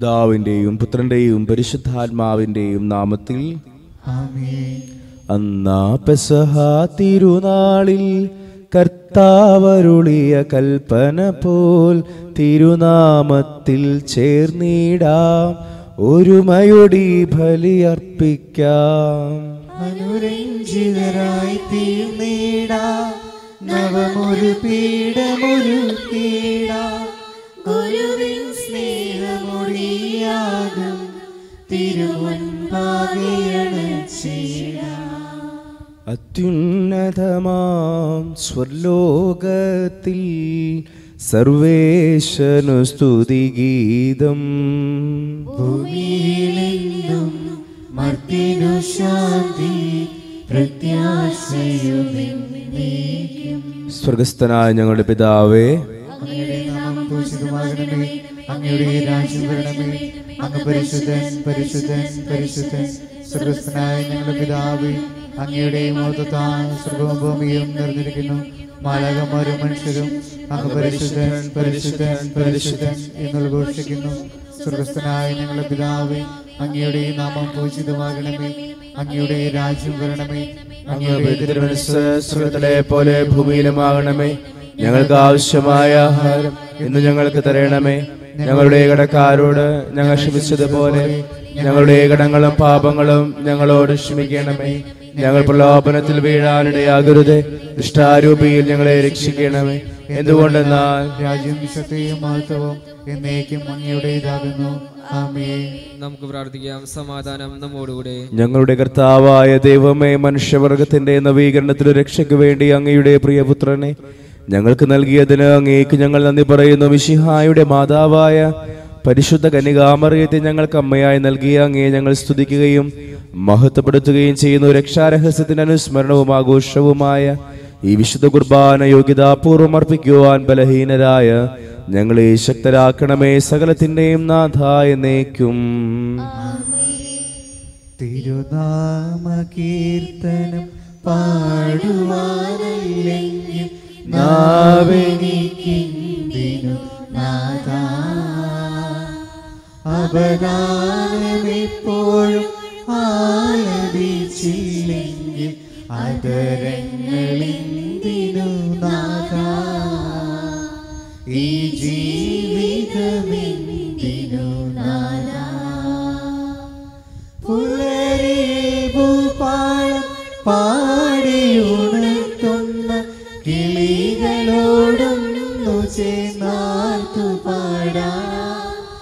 പിതാവിൻ്റെയും പുത്രൻ്റെയും പരിശുദ്ധാത്മാവിൻ്റെയും നാമത്തിൽ ആമേൻ അന്നാ പെസഹ തിരുനാളിൽ കർത്താവരുളിയ കൽപ്പന പോൽ തിരുനാമത്തിൽ ചേർന്നിടാം ഒരുമയൊടി ബലിയർപ്പിക്കാം അനുരഞ്ജിതരായി തീർന്നിടാം നവമൊരു പീഠമൊരു പീഠം ഗുരുവിൻ സ്നേഹമൊഴിയാകും തിരുമുൻപാകെയാണ് അത്യുന്നതമാം സ്വർലോകത്തിൽ സർവേശനു സ്തുതിഗീതം ഭൂമിയിലെന്നും മർത്തിനു ശാന്തി പ്രത്യാശയുമെന്നേക്കും സ്വർഗസ്ഥനായ ഞങ്ങളുടെ പിതാവേ അങ്ങയുടെ നാമം പൂജിതമാകണമേ അങ്ങയുടെ രാജ്യം വരണമേ അങ്ങ് പരിശുദ്ധൻ പരിശുദ്ധൻ പരിശുദ്ധൻ സ്വർഗസ്ഥനായ ഞങ്ങളുടെ പിതാവേ അങ്ങയുടെ മോദത്താൽ സ്വർഗവും ഭൂമിയും നിറഞ്ഞിരിക്കുന്നു മാലകന്മാരും മനുഷ്യരും അങ്ങ് പരിശുദ്ധൻ പരിശുദ്ധൻ പരിശുദ്ധൻ എന്നുള്ള ഘോഷിക്കുന്നു സ്വർഗസ്ഥനായ ഞങ്ങളുടെ പിതാവേ അങ്ങയുടെ നാമം പൂജിതമാകണമേ അങ്ങയുടെ രാജ്യം വരണമേ അങ്ങയുടെ തിരുമനസ് സ്വർഗത്തിലെ പോലെ ഭൂമിയിലുമാകണമേ ഞങ്ങൾക്ക് ആവശ്യമായ ആഹാരം ഇന്ന് ഞങ്ങൾക്ക് തരണമേ ഞങ്ങളുടെ കടക്കാരോട് ഞങ്ങൾ ക്ഷമിച്ചതുപോലെ ഞങ്ങളുടെ കടങ്ങളും പാപങ്ങളും ഞങ്ങളോട് ക്ഷമിക്കണമേ ഞങ്ങൾ പ്രലോഭനത്തിൽ വീഴാനിടയാകരുത് ദുഷ്ടാരൂപിയിൽ ഞങ്ങളെ രക്ഷിക്കണമേ എന്തുകൊണ്ടെന്നാൽ രാജ്യം വിശുദ്ധിയും മഹത്വവും എന്നേക്കും അങ്ങയുടേതാകുന്നു ആമേൻ നമുക്ക് പ്രാർത്ഥിക്കാം സമാധാനം നമ്മോടുകൂടെ ഞങ്ങളുടെ കർത്താവായ ദൈവമേ മനുഷ്യവർഗത്തിന്റെ നവീകരണത്തിന് രക്ഷയ്ക്ക് വേണ്ടി അങ്ങയുടെ പ്രിയപുത്രനെ ഞങ്ങൾക്ക് നൽകിയതിന് അങ്ങേക്ക് ഞങ്ങൾ നന്ദി പറയുന്നു മിശിഹായുടെ മാതാവായ പരിശുദ്ധ കന്യകാമറിയത്തെ ഞങ്ങൾക്ക് അമ്മയായി നൽകിയ അങ്ങയെ ഞങ്ങൾ സ്തുതിക്കുകയും മഹത്വപ്പെടുത്തുകയും ചെയ്യുന്നു രക്ഷാരഹസ്യത്തിന്റെ അനുസ്മരണവും ആഘോഷവുമായ ഈ വിശുദ്ധ കുർബാന യോഗ്യതാപൂർവം അർപ്പിക്കുവാൻ ബലഹീനരായ ഞങ്ങളെ ശക്തരാക്കണമേ സകലത്തിന്റെയും നാഥായ നേക്കും തിരുനാമ കീർത്തനം പാടുവാനല്ലെങ്കിൽ നാവെനിക്കിന്തിനു നാഥ അപദാനമെപ്പോഴും ആലപിച്ചില്ലെങ്കിൽ അതരങ്ങളെന്തിനു നാഥ ഈ ജീവിതമെന്തിനു നാഥ പുലരിഭൂപാളം പാടിയുണർത്തുന്ന കിളികളോടൊന്നു ചേർന്നാർത്തു പാടാം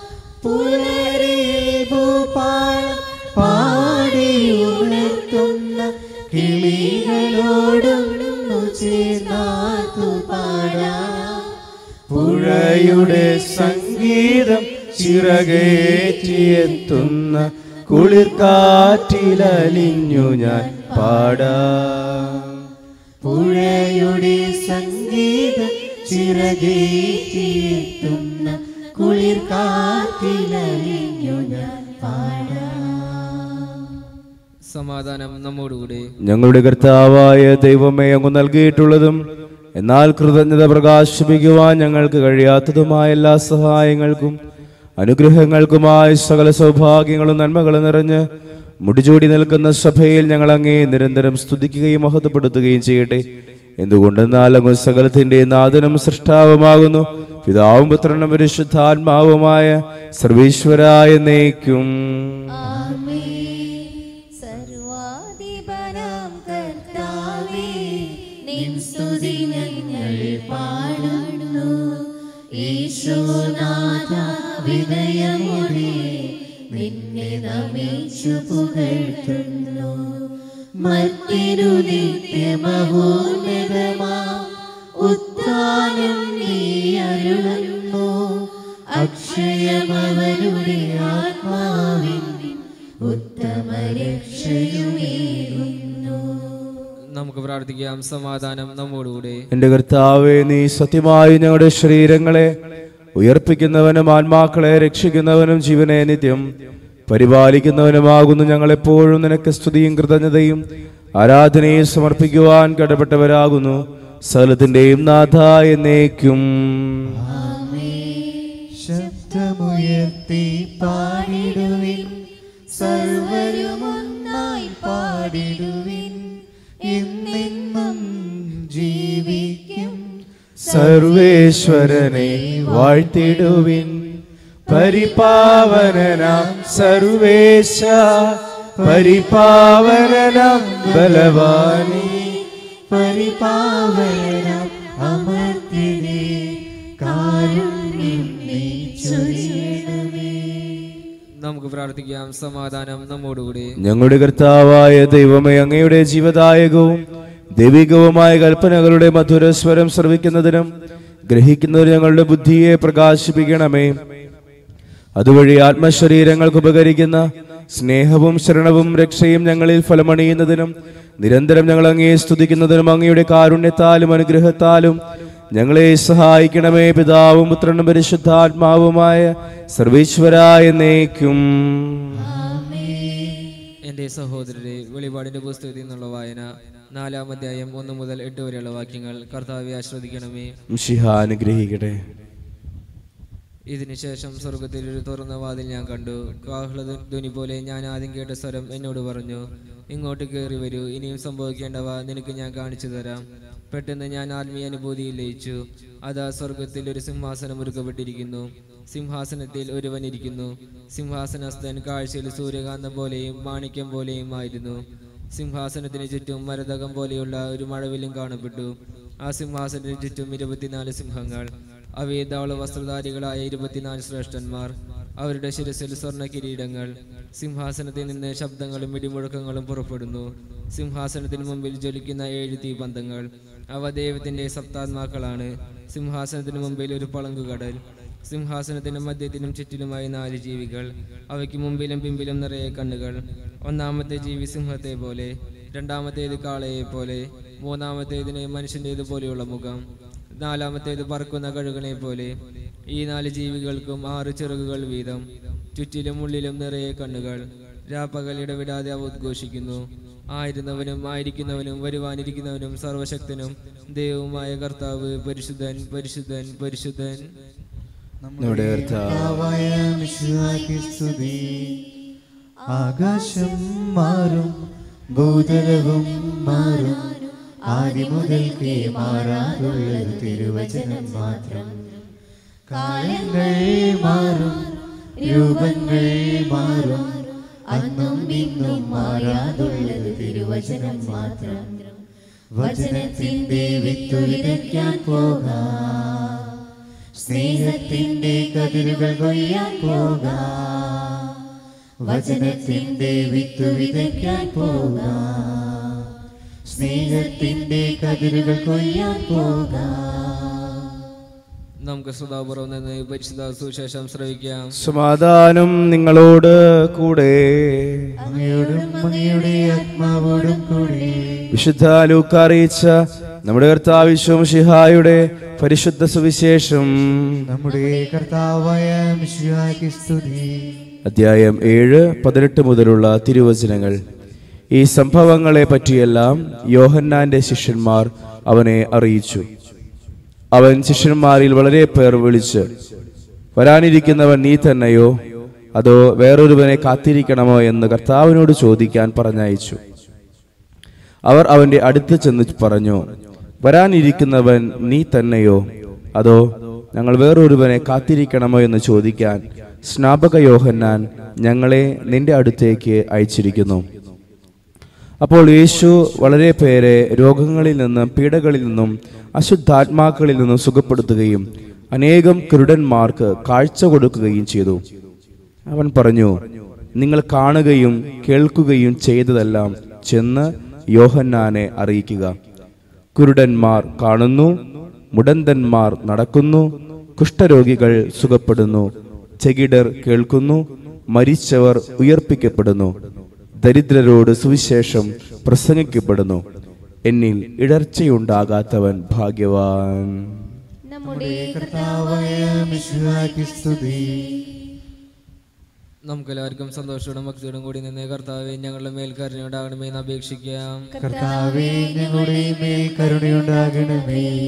പുലരിഭൂപാളം പാടിയുണർത്തുന്ന കിളികളോടൊന്നു ചേർന്നാർത്തു പാടാം പുഴയുടെ സംഗീതം ചിറകേറ്റിയെത്തുന്ന കുളിർക്കാറ്റിലലിഞ്ഞു ഞാൻ പാടാം പുഴയുടെ സംഗീതം ചിറകേറ്റിയെത്തുന്ന കുളിർ കാറ്റിലലിഞ്ഞു ഞാൻ പാടാം സമാധാനം നമ്മോടുകൂടെ ഞങ്ങളുടെ കർത്താവായ ദൈവമേ അങ്ങ് നൽകിയിട്ടുള്ളതും എന്നാൽ കൃതജ്ഞത പ്രകാശിപ്പിക്കുവാൻ ഞങ്ങൾക്ക് കഴിയാത്തതുമായ എല്ലാ സഹായങ്ങൾക്കും അനുഗ്രഹങ്ങൾക്കുമായി സകല സൗഭാഗ്യങ്ങളും നന്മകളും നിറഞ്ഞ് മുടിചൂടി നിൽക്കുന്ന സഭയിൽ ഞങ്ങൾ അങ്ങേ നിരന്തരം സ്തുതിക്കുകയും മഹത്വപ്പെടുത്തുകയും ചെയ്യട്ടെ എന്തുകൊണ്ടെന്നാൽ അങ്ങ് സകലത്തിന്റെ നാഥനും സൃഷ്ടാവുമാകുന്നു പിതാവും പുത്രനും പരിശുദ്ധാത്മാവുമായ സർവീശ്വരായ നയിക്കും സർവാധിപനാം കർത്താവേ നിൻ സ്തുതി ഞങ്ങൾ പാടുന്നു ഈശോനാഥ വിനയമോടെ നിന്നെ നമിച്ചു പുകഴ്ത്തുന്നു മത്തിരു നിത്യമഹോന്നതമാ ഉത്ഥാനം നീ അരുളുന്നു അക്ഷയമവരുടെ ആത്മാവിൻ ഉത്തമ രക്ഷയുമേകുന്നു നമുക്ക് പ്രാർത്ഥിക്കാം സമാധാനം നമ്മോടുകൂടെ എന്റെ കർത്താവെ നീ സത്യമായി ഞങ്ങളുടെ ശരീരങ്ങളെ ഉയർപ്പിക്കുന്നവനും ആത്മാക്കളെ രക്ഷിക്കുന്നവനും ജീവനെ നിത്യം പരിപാലിക്കുന്നവനുമാകുന്നു ഞങ്ങൾ എപ്പോഴും നിനക്ക് സ്തുതിയും കൃതജ്ഞതയും ആരാധനയും സമർപ്പിക്കുവാൻ കടപ്പെട്ടവരാകുന്നു സകലത്തിന്റെയും നാഥ എന്നേക്കും ശബ്ദ ശബ്ദമുയർത്തി പാടിടുവിൻ സർവരുമൊന്നായി പാടിടുവിൻ എന്നെന്നും ജീവിക്കും സർവേശ്വരനെ വാഴ്ത്തിടുവിൻ പരിപാവനനാം സർവേശ പരിപാവനനാം ബലവാനി പരിപാവനം അമർത്തിനെ കാരുണ്യം നീ ചൊരിയണമേ നമുക്ക് പ്രാർത്ഥിക്കാം സമാധാനം നമ്മോടുകൂടി ഞങ്ങളുടെ കർത്താവായ ദൈവമേ അങ്ങയുടെ ജീവദായകവും ദൈവികവുമായ കൽപ്പനകളുടെ മധുരസ്വരം ശ്രവിക്കുന്നതിനും ഗ്രഹിക്കുന്നതിനും ഞങ്ങളുടെ ബുദ്ധിയെ പ്രകാശിപ്പിക്കണമേ അതുവഴി ആത്മശരീരങ്ങൾക്ക് ഉപകരിക്കുന്ന സ്നേഹവും ശരണവും രക്ഷയും ഞങ്ങളിൽ ഫലമണിയുന്നതിനും നിരന്തരം ഞങ്ങൾ അങ്ങയെ സ്തുതിക്കുന്നതിനും അങ്ങയുടെ കാരുണ്യത്താലും അനുഗ്രഹത്താലും ഞങ്ങളെ സഹായിക്കണമേ പിതാവും പുത്രനും പരിശുദ്ധാത്മാവുമായ സർവീശ്വരായ എന്നേക്കും എന്റെ സഹോദരരെ വെളിപാടിന്റെ പുസ്തകത്തിൽ നിന്നുള്ള വായന നാലാം അധ്യായം ഒന്ന് മുതൽ എട്ട് വരെയുള്ള വാക്യങ്ങൾ കർത്താവെ ആശ്രദിക്കണമേ മിശിഹ അനുഗ്രഹിക്കട്ടെ ഇതിനുശേഷം സ്വർഗത്തിൽ ഒരു തുറന്ന വാതിൽ ഞാൻ കണ്ടു കാഹള ധ്വനി പോലെ ഞാൻ ആദ്യം കേട്ട സ്വരം എന്നോട് പറഞ്ഞു ഇങ്ങോട്ട് കയറി വരൂ ഇനിയും സംഭവിക്കേണ്ടവ നിനക്ക് ഞാൻ കാണിച്ചു തരാം പെട്ടെന്ന് ഞാൻ ആത്മീയ അനുഭൂതിയിൽ ലയിച്ചു അതാ സ്വർഗത്തിൽ ഒരു സിംഹാസനം ഒരുക്കപ്പെട്ടിരിക്കുന്നു സിംഹാസനത്തിൽ ഒരുവൻ ഇരിക്കുന്നു സിംഹാസനസ്ഥൻ കാഴ്ചയിൽ സൂര്യകാന്തം പോലെയും മാണിക്യം പോലെയും ആയിരുന്നു സിംഹാസനത്തിന് ചുറ്റും മരതകം പോലെയുള്ള ഒരു മഴവിലും കാണപ്പെട്ടു ആ സിംഹാസനത്തിന് ചുറ്റും ഇരുപത്തിനാല് സിംഹങ്ങൾ അവയെ ധവള വസ്ത്രധാരികളായ ഇരുപത്തിനാല് ശ്രേഷ്ഠന്മാർ അവരുടെ ശിരസിൽ സ്വർണ്ണ കിരീടങ്ങൾ സിംഹാസനത്തിൽ നിന്ന് ശബ്ദങ്ങളും ഇടിമുഴക്കങ്ങളും പുറപ്പെടുന്നു സിംഹാസനത്തിന് മുമ്പിൽ ജ്വലിക്കുന്ന ഏഴ് തീപന്തങ്ങൾ അവ ദൈവത്തിന്റെ സപ്താത്മാക്കളാണ് സിംഹാസനത്തിന് മുമ്പിൽ ഒരു പളങ്കുകടൽ സിംഹാസനത്തിനും മധ്യത്തിനും ചുറ്റിലുമായി നാല് ജീവികൾ അവയ്ക്ക് മുമ്പിലും പിമ്പിലും നിറയെ കണ്ണുകൾ ഒന്നാമത്തെ ജീവി സിംഹത്തെ പോലെ രണ്ടാമത്തേത് കാളയെ പോലെ മൂന്നാമത്തേതിന് മനുഷ്യൻ്റേത് പോലെയുള്ള മുഖം നാലാമത്തേത് പറക്കുന്ന കഴുകനെ പോലെ ഈ നാല് ജീവികൾക്കും ആറ് ചിറകുകൾ വീതം ചുറ്റിലും ഉള്ളിലും നിറയെ കണ്ണുകൾ രാപ്പകൽ ഇടവിടാതെ അവ ഉദ്ഘോഷിക്കുന്നു ആയിരുന്നവനും ആയിരിക്കുന്നവനും വരുവാനിരിക്കുന്നവനും സർവശക്തനും ദൈവവുമായ കർത്താവ് പരിശുദ്ധൻ പരിശുദ്ധൻ പരിശുദ്ധൻ നമ്മുടെ കർത്താവ് കർത്താവായ മിശിഹായ്ക്ക് സ്തുതി ആകാശം മാറും ഭൂതലവും മാറും ആദ്യം മുതൽക്കേ മാറാതുള്ളത് തിരുവചനം മാത്രം കാലങ്ങൾ മാറും രൂപങ്ങൾ മാറും അന്നും ഇന്നും മാറാതുള്ളത് തിരുവചനം മാത്രം വചനത്തിന്റെ വിത്തു വിതയ്ക്കാൻ പോകാം സ്നേഹത്തിന്റെ കതിരുകൾ കൊയ്യാൻ പോകാം വചനത്തിന്റെ വിത്തു വിതയ്ക്കാൻ പോകാം സ്നേഹത്തിന്റെ കതിരുകൾ കൊയ്യാൻ പോകാം നമുക്ക് ശ്രദ്ധാപൂർവം നിന്ന് പരിശുദ്ധ സുശേഷം ശ്രവിക്കാം സമാധാനം നിങ്ങളോട് കൂടെ അങ്ങയോടും അങ്ങയുടെ ആത്മാവോടും കൂടി വിശുദ്ധ ലൂക്ക അറിയിച്ച നമ്മുടെ കർത്താവിശ്വം ഷിഹായുടെ പരിശുദ്ധ സുവിശേഷം നമ്മുടെ കർത്താവായ മിശിഹായ്ക്ക് സ്തുതി അധ്യായം ഏഴ് പതിനെട്ട് മുതലുള്ള തിരുവചനങ്ങൾ ഈ സംഭവങ്ങളെ പറ്റിയെല്ലാം യോഹന്നാന്റെ ശിഷ്യന്മാർ അവനെ അറിയിച്ചു അവൻ ശിഷ്യന്മാരിൽ വളരെ പേർ വിളിച്ച് വരാനിരിക്കുന്നവൻ നീ തന്നെയോ അതോ വേറൊരുവനെ കാത്തിരിക്കണമോ എന്ന് കർത്താവിനോട് ചോദിക്കാൻ പറഞ്ഞയച്ചു അവർ അവന്റെ അടുത്ത് ചെന്ന് പറഞ്ഞു വരാനിരിക്കുന്നവൻ നീ തന്നെയോ അതോ ഞങ്ങൾ വേറൊരുവനെ കാത്തിരിക്കണമോ എന്ന് ചോദിക്കാൻ സ്നാപക യോഹന്നാൻ ഞങ്ങളെ നിന്റെ അടുത്തേക്ക് അയച്ചിരിക്കുന്നു അപ്പോൾ യേശു വളരെ പേരെ രോഗങ്ങളിൽ നിന്നും പീഡകളിൽ നിന്നും അശുദ്ധാത്മാക്കളിൽ നിന്നും സുഖപ്പെടുത്തുകയും അനേകം കുരുടന്മാർക്ക് കാഴ്ച കൊടുക്കുകയും ചെയ്തു അവൻ പറഞ്ഞു നിങ്ങൾ കാണുകയും കേൾക്കുകയും ചെയ്തതെല്ലാം ചെന്ന് യോഹന്നാനെ അറിയിക്കുക കുരുടന്മാർ കാണുന്നു മുടന്തന്മാർ നടക്കുന്നു കുഷ്ഠരോഗികൾ സുഖപ്പെടുന്നു ചെകിടർ കേൾക്കുന്നു മരിച്ചവർ ഉയർപ്പിക്കപ്പെടുന്നു ദരിദ്രരോട് സുവിശേഷം പ്രസംഗിക്കപ്പെടുന്നു എന്നിൽ ഇടർച്ചയുണ്ടാകാത്തവൻ ഭാഗ്യവാൻ നമ്മുടെ കർത്താവായ മിശിഹായ്ക്ക് സ്തുതി നമുക്കെല്ലാവർക്കും സന്തോഷത്തോടും ഭക്തിയോടും കൂടി നിന്ന് കർത്താവെ ഞങ്ങളുടെ മേൽ കരുണയുണ്ടാകണമേ എന്ന് അപേക്ഷിക്കാം കർത്താവേ ഞങ്ങളുടെ മേൽ കരുണയുണ്ടാകണമേ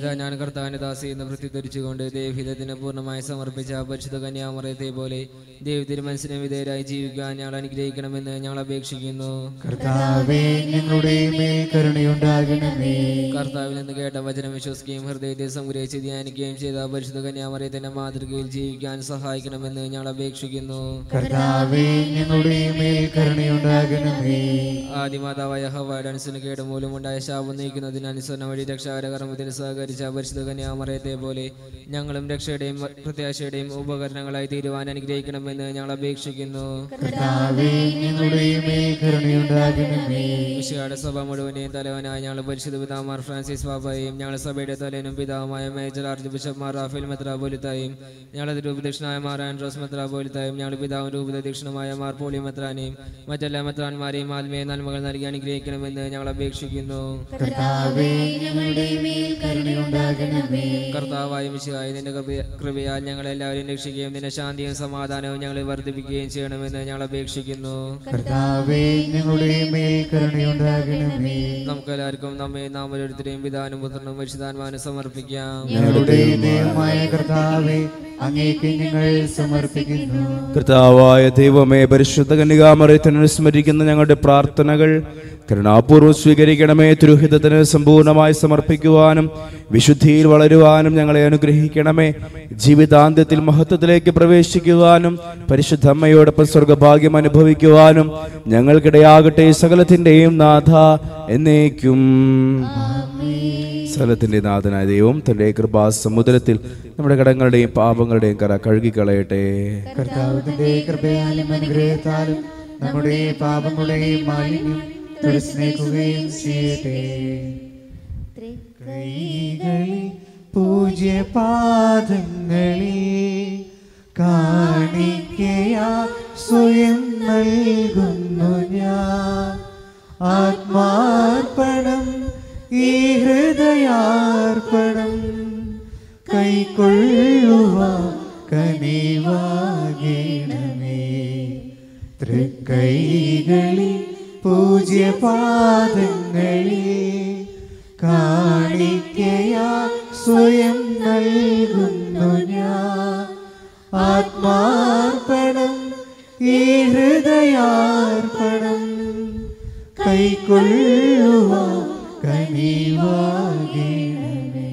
ഇതാ ഞാൻ കർത്താവിന്റെ ദാസി എന്ന് പ്രത്യുദ്ധരിച്ചുകൊണ്ട് ദൈവഹിതത്തിന് പൂർണ്ണമായി സമർപ്പിച്ച പരിശുദ്ധ കന്യാമറയത്തെ പോലെ ദൈവത്തിന് മനസ്സിന് വിധേയരായി ജീവിക്കാൻ ഞങ്ങൾ അനുഗ്രഹിക്കണമെന്ന് ഞങ്ങൾ അപേക്ഷിക്കുന്നു കർത്താവേ ഞങ്ങളുടെ മേൽ കരുണയുണ്ടാകണമേ കർത്താവിൽ നിന്ന് കേട്ട വചനം വിശ്വസിക്കുകയും ഹൃദയത്തെ സംഗ്രഹിച്ച് ധ്യാനിക്കുകയും ചെയ്ത പരിശുദ്ധ കന്യാമറയത്തിന്റെ മാതൃകയിൽ ജീവിക്കാൻ സഹായിക്കണമെന്ന് ഞങ്ങൾ അപേക്ഷിക്കുന്നു കർത്താവേ ഞങ്ങളുടെ മേൽ കരുണയുണ്ടാകണമേ ആദിമാതാവായ ഹവാഡൻസിന് കേട് മൂലമുണ്ടായ ശാപം നീക്കുന്നതിന് അനുസരണ വഴി രക്ഷാകരകർമ്മത്തിന് സഹകരിച്ച പരിശുദ്ധ കന്യാമറയത്തെ പോലെ ഞങ്ങളും രക്ഷയുടെയും പ്രത്യാശയുടെയും ഉപകരണങ്ങളായി തീരുവാൻ അനുഗ്രഹിക്കണമെന്ന് ഞങ്ങൾ അപേക്ഷിക്കുന്നു കർത്താവേ ഞങ്ങളുടെ മേൽ കരുണയുണ്ടാകണമേ വിശുകാരുടെ സഭ മുഴുവനെയും തലവനായ ഞങ്ങൾ പരിശുദ്ധ പിതാമാർ ഫ്രാൻസിസ് പാപ്പയും ഞങ്ങളുടെ സഭയുടെ തലവനും പിതാവുമായ major archbishop Mar Raphael മെത്രാപോലിത്തായും ഞങ്ങളുടെ രൂപദക്ഷിണായ മാർ ആൻഡ്രോസ് മെത്രാപോലിത്തായും ഞങ്ങളുടെ പിതാവും രൂപദക്ഷിണമായ മാർ പോളി മെത്രാനെയും മറ്റെല്ലാ മെത്രാന്മാരെയും ആത്മീയ നന്മകൾ നൽകി അനുഗ്രഹിക്കണമെന്ന് ഞങ്ങൾ അപേക്ഷിക്കുന്നു കർത്താവേ ഞങ്ങളുടെ മേൽ കരുണയുണ്ടാകണമേ കർത്താവായ മിശിഹായി നിന്റെ കൃപ- കൃപയാൽ ഞങ്ങൾ എല്ലാവരും രക്ഷിക്കുകയും നിന്റെ ശാന്തിയും സമാധാനവും ഞങ്ങളെ വർദ്ധിപ്പിക്കുകയും ചെയ്യണമെന്ന് ഞങ്ങൾ അപേക്ഷിക്കുന്നു കർത്താവേ ഞങ്ങളുടെ മേൽ കരുണയുണ്ടാകണമേ നമുക്കെല്ലാവർക്കും നമ്മെ നാം ഓരോരുത്തരെയും പിതാനും പുത്രനും പരിശുദ്ധാത്മാനും സമർപ്പിക്കാം ഞങ്ങളുടെ ദൈവമായ കർത്താവേ അങ്ങേക്ക് ഞങ്ങൾ സമർപ്പിക്കുന്നു കർത്താവായ ദൈവമേ പരിശുദ്ധ കന്യകാമറയത്തിന് സ്മരിക്കുന്ന ഞങ്ങളുടെ പ്രാർത്ഥനകൾ കരുണാപൂർവ്വം സ്വീകരിക്കണമേ തിരുഹിതത്തിന് സമ്പൂർണ്ണമായി സമർപ്പിക്കുവാനും വിശുദ്ധിയിൽ വളരുവാനും ഞങ്ങളെ അനുഗ്രഹിക്കണമേ ജീവിതാന്ത്യത്തിൽ മഹത്വത്തിലേക്ക് പ്രവേശിക്കുവാനും പരിശുദ്ധ അമ്മയോടൊപ്പം സ്വർഗഭാഗ്യം അനുഭവിക്കുവാനും ഞങ്ങൾക്കിടയാകട്ടെ സകലത്തിൻ്റെയും നാഥ എന്നേക്കും സ്ഥലത്തിന്റെ നാഥനായ ദൈവം തന്റെ കൃപാ സമുദ്രത്തിൽ നമ്മുടെ കടങ്ങളുടെയും പാപങ്ങളുടെയും കറ കഴുകിക്കളയട്ടെ കർത്താവിന്റെ കൃപയാലും അനുഗ്രഹത്താലും നമ്മുടെ പാപങ്ങളുടെയും മാലിന്യം തുറസ്നേക്കുകയും ചെയ്യട്ടെ കൈകളിൽ പൂജ്യപാദങ്ങളിൽ കാണിക്കയാ സ്വയം നൽകുന്നു ഞാൻ ആത്മാർപ്പണം ഈ ഹൃദയാർപ്പണം കൈക്കൊള്ളുവാൻ കനിവാകണമേ തൃക്കൈകളിൽ പൂജ്യപാദങ്ങളിൽ കാണിക്കയാ സ്വയം നൽകുന്നു ഞാൻ ആത്മാർപ്പണം ഈ ഹൃദയാർപ്പണം കൈക്കൊള്ളുവാൻ കനിവാകണമേ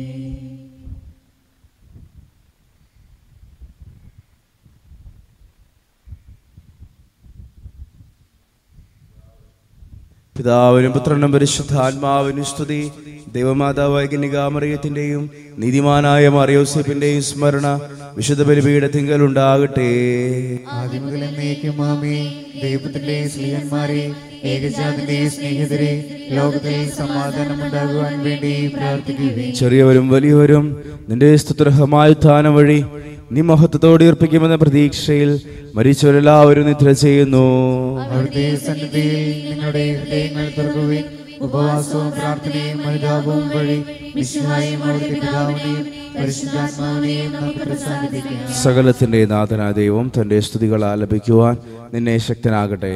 പിതാവിനും പുത്രനും പരിശുദ്ധാത്മാവിനും സ്തുതി ദൈവമാതാവായ കന്യകാമറിയത്തിന്റെയും നീതിമാനായ മറിയോസഫിന്റെയും സ്മരണ വിശുദ്ധ ബലിപീഠത്തിങ്കൽ ഉണ്ടാകട്ടെ ആദ്യം മുതൽ എന്നേക്കും ആമേ ദൈവത്തിന്റെ സ്ത്രീയന്മാരെ ഏകജാതിന്റെ സ്നേഹിതരെ ലോകത്തിൽ സമാധാനമുണ്ടാകുവാൻ വേണ്ടി പ്രാർത്ഥിക്കുകയും ചെറിയവരും വലിയവരും നിന്റെ സ്തുത്രഹമായ ഉത്ഥാനം വഴി നീ മഹത്വത്തോടെ ഉയർപ്പിക്കുമെന്ന പ്രതീക്ഷയിൽ മരിച്ചവരെല്ലാവരും നിദ്ര ചെയ്യുന്നു അവിടുത്തെ സന്നിധിയിൽ നിങ്ങളുടെ ഹൃദയങ്ങൾ തുറക്കുകയും ഉപവാസവും പ്രാർത്ഥനയും അനുതാപവും വഴി വിശ്വായും അവിടുത്തെ പിതാവിനെയും പരിശുദ്ധാത്മാവിനെയും നമുക്ക് പ്രസാദിപ്പിക്കാം സകലത്തിന്റെ നാഥനായ ദൈവം തന്റെ സ്തുതികൾ ആലപിക്കുവാൻ നിന്നെ ശക്തനാകട്ടെ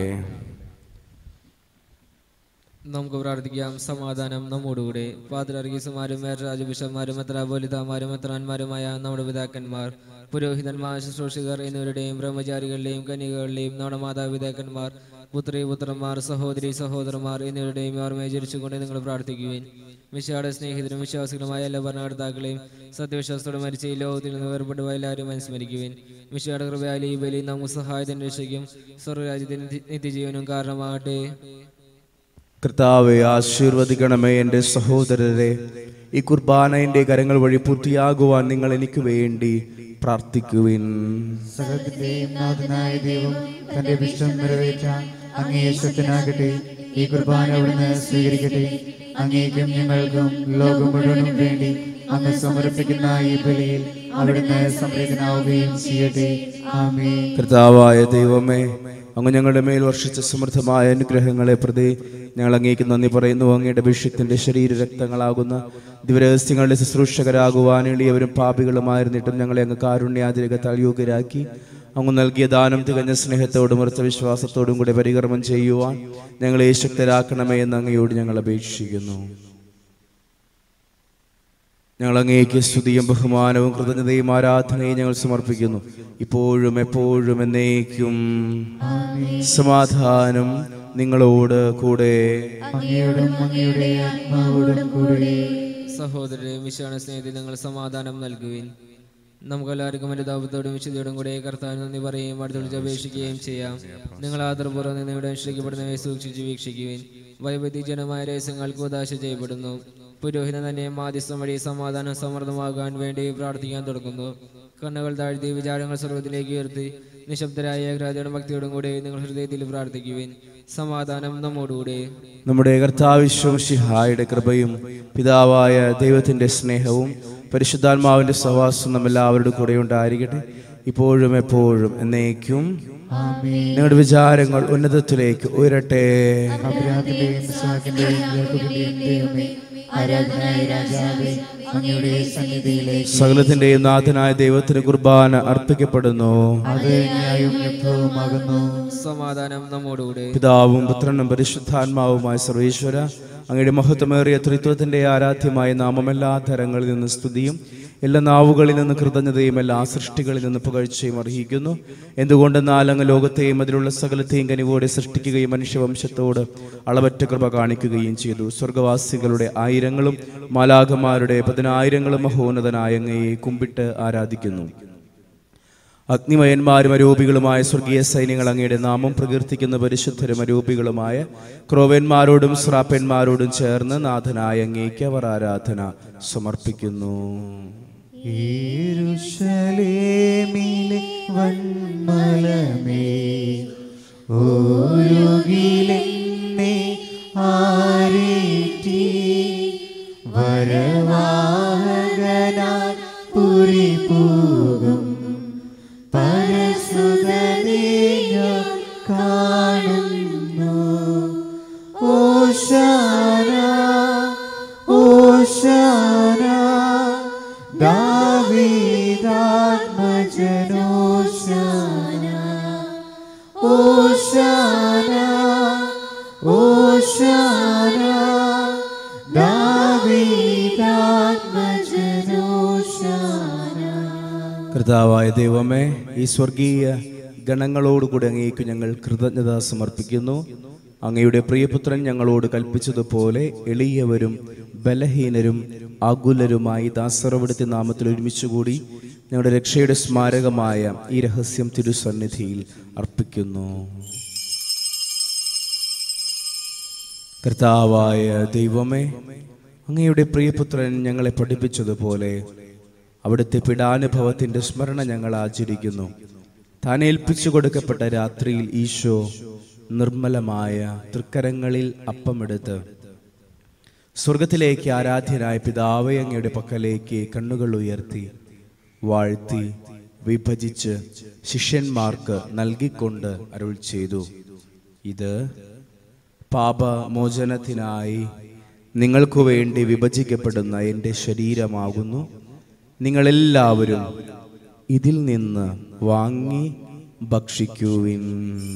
നമുക്ക് പ്രാർത്ഥിക്കാം സമാധാനം നമ്മോടുകൂടെ പാത്രർഗീസുമാരും മേൽരാജബിഷന്മാരും മെത്രാപോലിതാമാരും മെത്രാന്മാരുമായ നമ്മുടെ പിതാക്കന്മാർ പുരോഹിതന്മാർ ശുശ്രൂഷകർ എന്നിവരുടെയും ബ്രഹ്മചാരികളുടെയും കന്യകകളുടെയും നമ്മുടെ മാതാപിതാക്കന്മാർ പുത്രി പുത്രന്മാർ സഹോദരി സഹോദരന്മാർ എന്നിവരുടെയും ഓർമ്മയെ ജരിച്ചുകൊണ്ട് നിങ്ങൾ പ്രാർത്ഥിക്കുവിൻ വിശാല സ്നേഹിതരും വിശ്വാസികളുമായ എല്ലാ ഭരണകർത്താക്കളെയും സത്യവിശ്വാസത്തോടെ മരിച്ച ഈ ലോകത്തിൽ നിന്ന് വേർപെട്ടു എല്ലാവരും അനുസ്മരിക്കുവിൻ വിശാല കൃപയാൽ ഈ ബലി നമുക്ക് സഹായത്തിന് രക്ഷയ്ക്കും സ്വർഗരാജ്യത്തിന് നിത്യജീവനും കാരണമാകട്ടെ കർത്താവെ ആശീർവദിക്കണമേ എൻ്റെ സഹോദരരെ ഈ കുർബാന എൻ്റെ കരങ്ങൾ വഴി പൂർത്തിയാകുവാൻ നിങ്ങൾ എനിക്ക് വേണ്ടി പ്രാർത്ഥിക്കുവിൻ സകലത്തിന്റെയും നാഥനായ ദൈവം തന്റെ വിഷ്ടം നിറവേറ്റാൻ അങ്ങേ ശക്തനാകട്ടെ ഈ കുർബാന അവിടുന്ന് സ്വീകരിക്കട്ടെ അങ്ങേക്കും ഞങ്ങൾക്കും ലോകം മുഴുവനും വേണ്ടി അങ്ങ് സമർപ്പിക്കുന്ന ഈ ബലിയിൽ അവിടുന്ന് സംപ്രീതനാവുകയും ചെയ്യട്ടെ ആമേ കർത്താവായ ദൈവമേ അങ്ങ് ഞങ്ങളുടെ മേൽ വർഷിച്ച സമൃദ്ധമായ അനുഗ്രഹങ്ങളെ പ്രതി ഞങ്ങൾ അങ്ങേക്ക് നന്ദി പറയുന്നു അങ്ങയുടെ അഭിഷേകത്തിന്റെ ശരീര രക്തങ്ങളാകുന്ന ദിവരഹസ്യങ്ങളുടെ ശുശ്രൂഷകരാകുവാൻ എളിയവരും പാപികളുമായിരുന്നിട്ടും ഞങ്ങളെ അങ്ങ് കാരുണ്യാതിരകത്താൽ യോഗ്യരാക്കി അങ്ങ് നൽകിയ ദാനം തികഞ്ഞ സ്നേഹത്തോടും ഉറച്ച വിശ്വാസത്തോടും കൂടി പരികർമ്മം ചെയ്യുവാൻ ഞങ്ങളെ ശക്തരാക്കണമേ എന്ന് അങ്ങയോട് ഞങ്ങൾ അപേക്ഷിക്കുന്നു ഞങ്ങൾ അങ്ങേക്ക് സ്തുതിയും ബഹുമാനവും കൃതജ്ഞതയും ആരാധനയും ഞങ്ങൾ സമർപ്പിക്കുന്നു ഇപ്പോഴും എപ്പോഴും എന്നേക്കും സമാധാനം നിങ്ങളോട് കൂടെ അങ്ങയോടും അങ്ങയുടെ ആത്മാവോടും കൂടെ സഹോദരരെ വിശ്വാസ സ്നേഹത്തിൽ നിങ്ങൾ സമാധാനം നൽകുവിൻ നമുക്കെല്ലാവർക്കും എൻ്റെ ദൗത്യത്തോടും വിശുദ്ധിയോടും കൂടെ കർത്താൻ നന്ദി പറയുകയും അടുത്തൊളിച്ച് അപേക്ഷിക്കുകയും ചെയ്യാം നിങ്ങൾ ആദരപൂർവ്വം നിങ്ങളുടെ അനുഷ്ഠിക്കപ്പെടുന്നവയെ സൂക്ഷിച്ച് വീക്ഷിക്കുവിൻ വൈവിധ്യജനമായ രഹസ്യങ്ങൾക്ക് ഉദാശ ചെയ്യപ്പെടുന്നു പുരോഹിതൻ തന്നെ മാധ്യസ്ഥം വഴി സമാധാനം സമൃദ്ധമാകാൻ വേണ്ടി പ്രാർത്ഥിക്കാൻ തുടങ്ങുന്നു കണ്ണുകൾ താഴ്ത്തി വിചാരങ്ങൾ സർവ്വത്തിലേക്ക് ഉയർത്തി നിശബ്ദരായ ഏകാഗ്രതയോടും ഭക്തിയോടും കൂടെ നിങ്ങൾ ഹൃദയത്തിൽ പ്രാർത്ഥിക്കുവിൻ സമാധാനം നമ്മോടുകൂടെ നമ്മുടെ കർത്താവിശ്വം ശിഹായുടെ കൃപയും പിതാവായ ദൈവത്തിന്റെ സ്നേഹവും പരിശുദ്ധാത്മാവിന്റെ സഹവാസം നമ്മെല്ലാവരുടെ കൂടെ ഉണ്ടായിരിക്കട്ടെ ഇപ്പോഴും എപ്പോഴും എന്നേക്കും നിങ്ങളുടെ വിചാരങ്ങൾ ഉന്നതത്തിലേക്ക് ഉയരട്ടെ അബ്രാഹത്തിന്റെയും ഇസ്ഹാക്കിന്റെയും യാക്കോബിന്റെയും ദൈവമേ ആരാധനായ രാജാവേ അങ്ങയുടെ സന്നിധിയിലേക്ക് സകലത്തിന്റെയും നാഥനായ ദൈവത്തിന് കുർബാന അർപ്പിക്കപ്പെടുന്നു അത് ന്യായവും യുക്തവുമാകുന്നു സമാധാനം നമ്മോടുകൂടെ പിതാവും പുത്രനും പരിശുദ്ധാത്മാവുമായ സർവേശ്വര അങ്ങയുടെ മഹത്വമേറിയ ത്രിത്വത്തിന്റെ ആരാധ്യമായ നാമം എല്ലാ തരങ്ങളിൽ നിന്ന് സ്തുതിയും എല്ലാ നാവുകളിൽ നിന്ന് കൃതജ്ഞതയും എല്ലാ സൃഷ്ടികളിൽ നിന്ന് പുകഴ്ചയും അർഹിക്കുന്നു എന്തുകൊണ്ടെന്നാൽ അങ്ങ് ലോകത്തെയും അതിലുള്ള സകലത്തെയും കനിവോടെ സൃഷ്ടിക്കുകയും മനുഷ്യവംശത്തോട് അളവറ്റ കൃപ കാണിക്കുകയും ചെയ്തു സ്വർഗവാസികളുടെ ആയിരങ്ങളും മാലാഖമാരുടെ പതിനായിരങ്ങളും മഹോന്നതനായ അങ്ങയെ കുമ്പിട്ട് ആരാധിക്കുന്നു അഗ്നിമയന്മാരും അരൂപികളുമായ സ്വർഗീയ സൈന്യങ്ങൾ അങ്ങയുടെ നാമം പ്രകീർത്തിക്കുന്ന പരിശുദ്ധരും അരൂപികളുമായ ക്രോവന്മാരോടും ശ്രാപ്പന്മാരോടും ചേർന്ന് നാഥനായ അങ്ങേക്ക് അവർ ആരാധന സമർപ്പിക്കുന്നു യേരുശലേമിലെ വന്മലമേ ഓരുകിലെന്നെ ആരേറ്റി വരവാഹകനായി പുരി പോകും പരസുതനെ ഞാൻ കാണുന്നു ഓശാന ഓശാന ദാവീദാത്മജനോശാന ഓശാന ഓശാന ദാവീദാത്മജനോശാന കർത്താവായ ദൈവമേ ഈ സ്വർഗീയ ഗണങ്ങളോടുകൂടി അങ്ങേക്ക് ഞങ്ങൾ കൃതജ്ഞത സമർപ്പിക്കുന്നു അങ്ങയുടെ പ്രിയപുത്രൻ ഞങ്ങളോട് കൽപ്പിച്ചതുപോലെ എളിയവരും ബലഹീനരും ആകുലരുമായി ദാസറവിടുത്തെ നാമത്തിൽ ഒരുമിച്ചുകൂടി ഞങ്ങളുടെ രക്ഷയുടെ സ്മാരകമായ ഈ രഹസ്യം തിരുസന്നിധിയിൽ അർപ്പിക്കുന്നു കർത്താവായ ദൈവമേ അങ്ങയുടെ പ്രിയപുത്രൻ ഞങ്ങളെ പഠിപ്പിച്ചതുപോലെ അവിടുത്തെ പീഡാനുഭവത്തിന്റെ സ്മരണ ഞങ്ങൾ ആചരിക്കുന്നു താൻ ഏൽപ്പിച്ചു കൊടുക്കപ്പെട്ട രാത്രിയിൽ ഈശോ നിർമ്മലമായ തൃക്കരങ്ങളിൽ അപ്പമെടുത്ത് സ്വർഗത്തിലേക്ക് ആരാധ്യനായ പിതാവേ അങ്ങയുടെ പക്കലേക്ക് കണ്ണുകൾ ഉയർത്തി വാഴ്ത്തി വിഭജിച്ച് ശിഷ്യന്മാർക്ക് നൽകിക്കൊണ്ട് അരുൾ ചെയ്തു ഇത് പാപമോചനത്തിനായി നിങ്ങൾക്കു വേണ്ടി വിഭജിക്കപ്പെടുന്ന എൻ്റെ ശരീരമാകുന്നു നിങ്ങളെല്ലാവരും ഇതിൽ നിന്ന് വാങ്ങി ഭക്ഷിക്കുവിൻ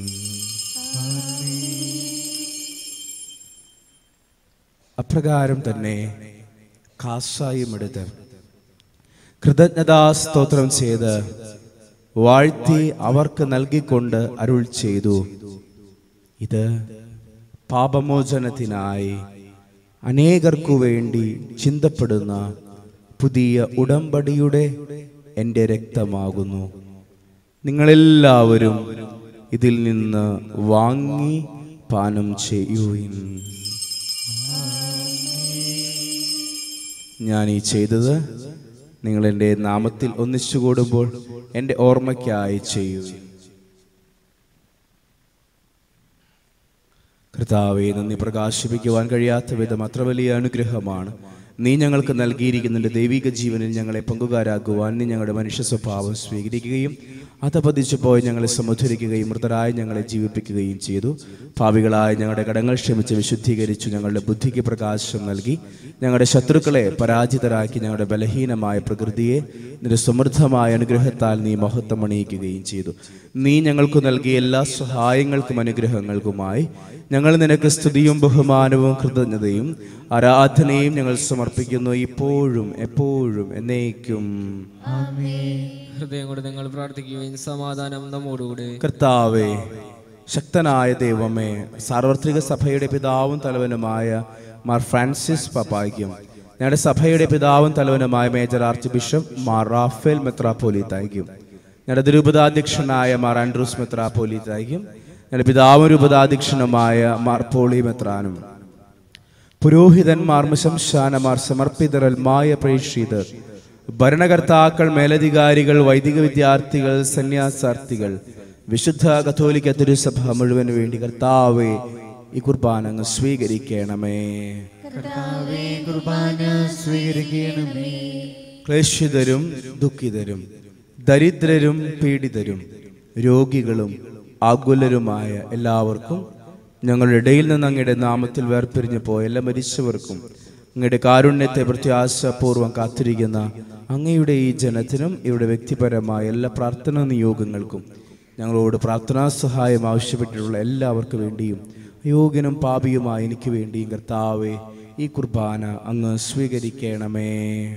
അപ്രകാരം തന്നെ കാസായും എടുത്ത് കൃതജ്ഞതാ സ്തോത്രം ചെയ്ത് വാഴ്ത്തി അവർക്ക് നൽകിക്കൊണ്ട് അരുൾ ചെയ്തു ഇത് പാപമോചനത്തിനായി അനേകർക്കു വേണ്ടി ചിന്തപ്പെടുന്ന പുതിയ ഉടമ്പടിയുടെ എൻ്റെ രക്തമാകുന്നു നിങ്ങളെല്ലാവരും ഇതിൽ നിന്ന് വാങ്ങി പാനം ചെയ്യുവിൻ ഞാൻ ഈ ചെയ്തത് നിങ്ങൾ എൻ്റെ നാമത്തിൽ ഒന്നിച്ചു കൂടുമ്പോൾ എൻ്റെ ഓർമ്മയ്ക്കായി ചെയ്യുവിൻ കർത്താവെ നന്ദി പ്രകാശിപ്പിക്കുവാൻ കഴിയാത്ത വിധം അത്ര വലിയ അനുഗ്രഹമാണ് നീ ഞങ്ങൾക്ക് നൽകിയിരിക്കുന്ന ദൈവിക ജീവനിൽ ഞങ്ങളെ പങ്കുകാരാക്കുവാൻ നീ ഞങ്ങളുടെ മനുഷ്യ സ്വഭാവം സ്വീകരിക്കുകയും അതപതിച്ചു പോയി ഞങ്ങളെ സമുദ്ധരിക്കുകയും മൃതരായി ഞങ്ങളെ ജീവിപ്പിക്കുകയും ചെയ്തു ഭാവികളായ ഞങ്ങളുടെ കടങ്ങൾ ക്ഷമിച്ച് വിശുദ്ധീകരിച്ചു ഞങ്ങളുടെ ബുദ്ധിക്ക് പ്രകാശം നൽകി ഞങ്ങളുടെ ശത്രുക്കളെ പരാജിതരാക്കി ഞങ്ങളുടെ ബലഹീനമായ പ്രകൃതിയെ നിന്റെ സമൃദ്ധമായ അനുഗ്രഹത്താൽ നീ മഹത്വം അണിയിക്കുകയും ചെയ്തു നീ ഞങ്ങൾക്ക് നൽകിയ എല്ലാ സഹായങ്ങൾക്കും അനുഗ്രഹങ്ങൾക്കുമായി ഞങ്ങൾ നിനക്ക് സ്തുതിയും ബഹുമാനവും കൃതജ്ഞതയും ആരാധനയും ഞങ്ങൾ സമർപ്പിക്കുന്നു ഇപ്പോഴും എപ്പോഴും എന്നേക്കും ഹൃദയം കൊണ്ട് നിങ്ങൾ പ്രാർത്ഥിക്കുകയും സമാധാനം നമ്മോടുകൂടെ കർത്താവേ ശക്തനായ ദൈവമേ സാർവത്രിക സഭയുടെ പിതാവും തലവനുമായ മാർ ഫ്രാൻസിസ് പപ്പായ്ക്കും ഞങ്ങളുടെ സഭയുടെ പിതാവും തലവനുമായ major archbishop Mar Raphael മെത്രാപ്പോലീത്തായിരിക്കും ഞങ്ങളുടെ തിരുപതാധ്യക്ഷനായ മാർ ആൻഡ്രൂസ് മെത്രാപ്പോലീത്തായിരിക്കും ഞങ്ങളുടെ പിതാവും രൂപതാധ്യക്ഷനുമായ മാർ പോളി മെത്രാനും പുരോഹിതന്മാർ ശംശാനമാർ സമർപ്പിതരൽമായ പ്രേക്ഷിതർ ഭരണകർത്താക്കൾ മേലധികാരികൾ വൈദിക വിദ്യാർത്ഥികൾ സന്യാസാർത്ഥികൾ വിശുദ്ധ കത്തോലിക്ക തിരുസഭ മുഴുവന് വേണ്ടി കർത്താവെ ഈ കുർബാന അങ്ങ് സ്വീകരിക്കണമേ കർത്താവേ കുർബാന സ്വീകരിക്കണമേ ക്ലേശിതരും ദുഃഖിതരും ദരിദ്രരും പീഡിതരും രോഗികളും ആകുലരുമായ എല്ലാവർക്കും ഞങ്ങളുടെ ഇടയിൽ നിന്ന് അങ്ങയുടെ നാമത്തിൽ വേർപിരിഞ്ഞു പോയ എല്ലാ മരിച്ചവർക്കും അങ്ങയുടെ കാരുണ്യത്തെ പ്രത്യാശപൂർവ്വം കാത്തിരിക്കുന്ന അങ്ങയുടെ ഈ ജനത്തിനും ഇവിടെ വ്യക്തിപരമായ എല്ലാ പ്രാർത്ഥനാ നിയോഗങ്ങൾക്കും ഞങ്ങളോട് പ്രാർത്ഥനാ സഹായം ആവശ്യപ്പെട്ടിട്ടുള്ള എല്ലാവർക്കും വേണ്ടിയും അയോഗ്യനും പാപിയുമായ എനിക്ക് വേണ്ടിയും കർത്താവെ ഈ കുർബാന അങ്ങ് സ്വീകരിക്കണമേ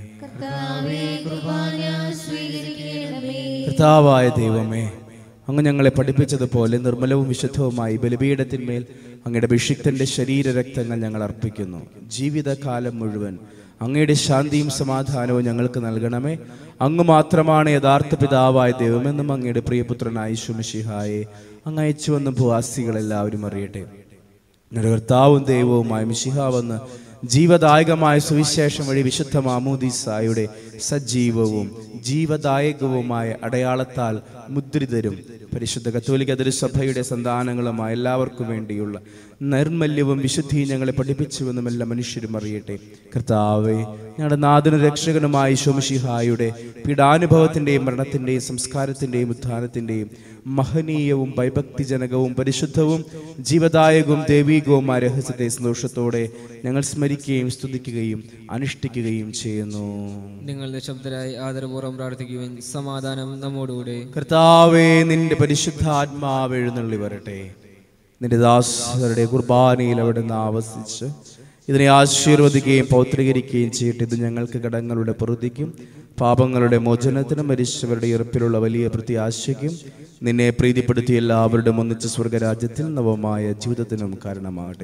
കർത്താവേ കുർബാന സ്വീകരിക്കണമേ കർത്താവായ ദൈവമേ അങ്ങ് ഞങ്ങളെ പഠിപ്പിച്ചതുപോലെ നിർമ്മലവും വിശുദ്ധവുമായി ബലിപീഠത്തിന്മേൽ അങ്ങയുടെ അഭിഷിക്തന്റെ ശരീരരക്തങ്ങൾ ഞങ്ങൾ അർപ്പിക്കുന്നു ജീവിതകാലം മുഴുവൻ അങ്ങയുടെ ശാന്തിയും സമാധാനവും ഞങ്ങൾക്ക് നൽകണമേ അങ്ങ് മാത്രമാണ് യഥാർത്ഥ പിതാവായ ദൈവമെന്നും അങ്ങയുടെ പ്രിയപുത്രനായ ശുമിഷിഹായെ അങ്ങ് അയച്ചുവെന്നും ഭൂവാസികളെല്ലാവരും അറിയട്ടെ ഞങ്ങളുടെ കർത്താവും ദൈവവുമായ മിശിഹാവെന്ന് ജീവദായകമായ സുവിശേഷം വഴി വിശുദ്ധ മാമൂദിസായുടെ സജീവവും ജീവദായകവുമായ അടയാളത്താൽ മുദ്രിതരും പരിശുദ്ധ കത്തോലിക്ക തിരുസഭയുടെ സന്താനങ്ങളുമായ എല്ലാവർക്കും വേണ്ടിയുള്ള നൈർമല്യവും വിശുദ്ധിയും ഞങ്ങളെ പഠിപ്പിച്ചുവെന്നും എല്ലാ മനുഷ്യരും അറിയട്ടെ കർത്താവെ ഞങ്ങളുടെ നാഥന രക്ഷകനുമായ ശോമിഷിഹായുടെ പീഡാനുഭവത്തിന്റെയും മരണത്തിന്റെയും സംസ്കാരത്തിന്റെയും ഉത്ഥാനത്തിന്റെയും മഹനീയവും ഭയഭക്തിജനകവും പരിശുദ്ധവും ജീവദായകവും ദൈവീകവുമായ രഹസ്യത്തെ സന്തോഷത്തോടെ ഞങ്ങൾ സ്മരിക്കുകയും സ്തുതിക്കുകയും അനുഷ്ഠിക്കുകയും ചെയ്യുന്നു നിങ്ങൾ നിശബ്ദരായി ആദരപൂർവ്വം പ്രാർത്ഥിക്കുവിൻ സമാധാനം നമ്മോടുകൂടെ കർത്താവേ നിന്റെ പരിശുദ്ധാത്മാവ് എഴുന്നള്ളി വരട്ടെ നിന്റെ ദാസരുടെ കുർബാനയിൽ അവിടെ നിന്ന് ആവസിച്ച് ഇതിനെ ആശീർവദിക്കുകയും പൗത്രീകരിക്കുകയും ചെയ്യട്ടെ ഇത് ഞങ്ങൾക്ക് കടങ്ങളുടെ പൊറുതിക്കും പാപങ്ങളുടെ മോചനത്തിനും മരിച്ചവരുടെ ഇറപ്പിലുള്ള വലിയ പ്രത്യാശയ്ക്കും നിന്നെ പ്രീതിപ്പെടുത്തി എല്ലാവരുടെ ഒന്നിച്ച സ്വർഗരാജ്യത്തിൽ നവമായ ജീവിതത്തിനും കാരണമാകട്ടെ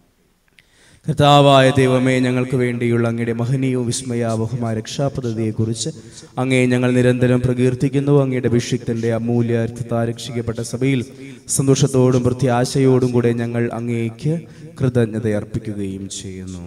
കർത്താവായ ദൈവമേ ഞങ്ങൾക്ക് വേണ്ടിയുള്ള അങ്ങയുടെ മഹനീയവും വിസ്മയാവഹമായ രക്ഷാപദ്ധതിയെക്കുറിച്ച് അങ്ങേ ഞങ്ങൾ നിരന്തരം പ്രകീർത്തിക്കുന്നു അങ്ങയുടെ അഭിഷിക്തന്റെ അമൂല്യ അർത്ഥത്താൽ രക്ഷിക്കപ്പെട്ട സഭയിൽ സന്തോഷത്തോടും പ്രത്യാശയോടും കൂടെ ഞങ്ങൾ അങ്ങേക്ക് കൃതജ്ഞത അർപ്പിക്കുകയും ചെയ്യുന്നു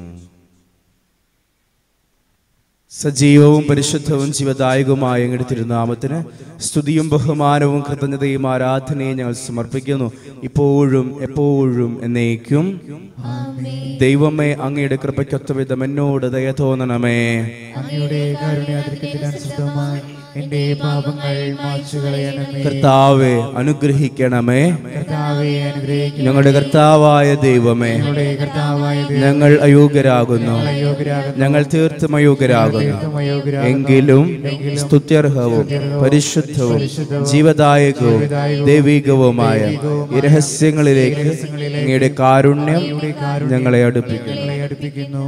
സജീവവും പരിശുദ്ധവും ജീവദായകവുമായ അങ്ങയുടെ തിരുനാമത്തിന് സ്തുതിയും ബഹുമാനവും കൃതജ്ഞതയും ആരാധനയും ഞങ്ങൾ സമർപ്പിക്കുന്നു ഇപ്പോഴും എപ്പോഴും എന്നേക്കും ദൈവമേ അങ്ങയുടെ കൃപയ്ക്കൊത്ത വിധം എന്നോട് ദയ തോന്നണമേ അങ്ങയുടെ കാരുണ്യാതിരിക്കത്തിനനുസൃതമായി എന്റെ പാപങ്ങൾ മാച്ചു കളയണമേ കർത്താവെ അനുഗ്രഹിക്കണമേ കർത്താവെ അനുഗ്രഹിക്കും ഞങ്ങളുടെ കർത്താവായ ദൈവമേ ഞങ്ങളുടെ കർത്താവായ ദൈവം ഞങ്ങൾ അയോഗ്യരാകുന്നു അയോഗ്യരാകുന്നു ഞങ്ങൾ തീർത്തും അയോഗ്യരാകുന്നു അയോഗ്യരാകുന്നു എങ്കിലും സ്തുത്യർഹവും പരിശുദ്ധവും ജീവദായകവും ദൈവികവുമായ ഈ രഹസ്യങ്ങളിലേക്ക് അങ്ങയുടെ കാരുണ്യം ഞങ്ങളെ അടുപ്പിക്കുന്നു ഞങ്ങളെ അടുപ്പിക്കുന്നു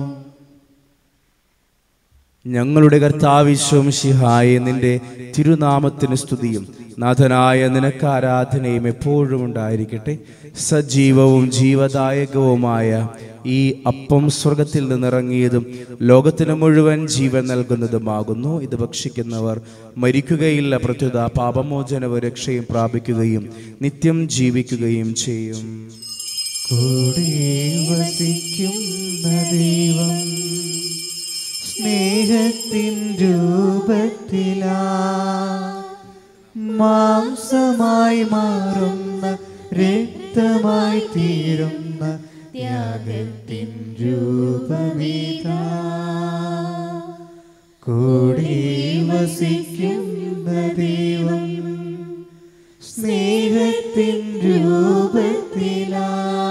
ഞങ്ങളുടെ കർത്താവിശ്വം ശിഹായ നിന്റെ തിരുനാമത്തിന് സ്തുതിയും നാഥനായ നിനക്ക് ആരാധനയും എപ്പോഴും ഉണ്ടായിരിക്കട്ടെ സജീവവും ജീവദായകവുമായ ഈ അപ്പം സ്വർഗത്തിൽ നിന്നിറങ്ങിയതും ലോകത്തിന് മുഴുവൻ ജീവൻ നൽകുന്നതുമാകുന്നു ഇത് ഭക്ഷിക്കുന്നവർ മരിക്കുകയില്ല പ്രത്യുത പാപമോചനവും രക്ഷയും പ്രാപിക്കുകയും നിത്യം ജീവിക്കുകയും ചെയ്യും കൂടെ വസിക്കുന്ന ദൈവം സ്നേഹത്തിൻ രൂപത്തിലാ മാംസമായി മാറുന്ന രക്തമായി തീരുന്ന ത്യാഗത്തിൻ രൂപമേതാ കൂടെ വസിക്കുന്ന ദൈവം സ്നേഹത്തിൻ രൂപത്തിലാ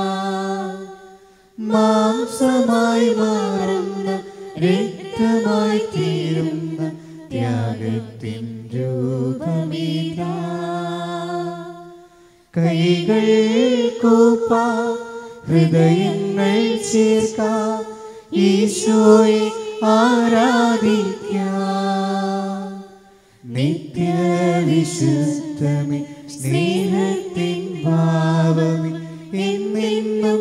മാംസമായി മാറുന്ന രക്തമായി തീരുന്ന ത്യാഗത്തിൻ രൂപമേതാ കൈകൾ കൂപ്പ ഹൃദയങ്ങൾ ചേർക്കാം ഈശോയെ ആരാധിക്കാം നിത്യവിശുദ്ധമേ സ്നേഹത്തിൻ ഭാവമേ എന്നെന്നും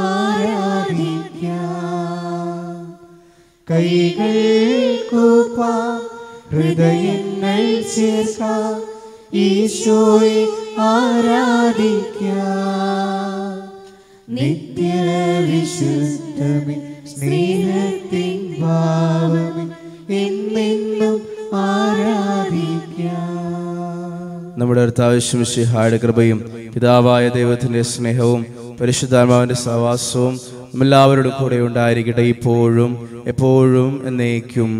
ആരാധിക്കാം കൈകൾ കൂപ്പാം ഹൃദയങ്ങൾ ചേർക്കാം ഈശോയെ ആരാധിക്കാം നിത്യവിശുദ്ധമേ സ്നേഹത്തിൻ ഭാവമേ എന്നെന്നും ആരാധിക്കാം നമ്മുടെ കർത്താവിശ്വസിഹായുടെ കൃപയും പിതാവായ ദൈവത്തിന്റെ സ്നേഹവും പരിശുദ്ധാത്മാവിന്റെ സഹവാസവും എല്ലാവരോടും കൂടെ ഉണ്ടായിരിക്കട്ടെ ഇപ്പോഴും എപ്പോഴും എന്നേക്കും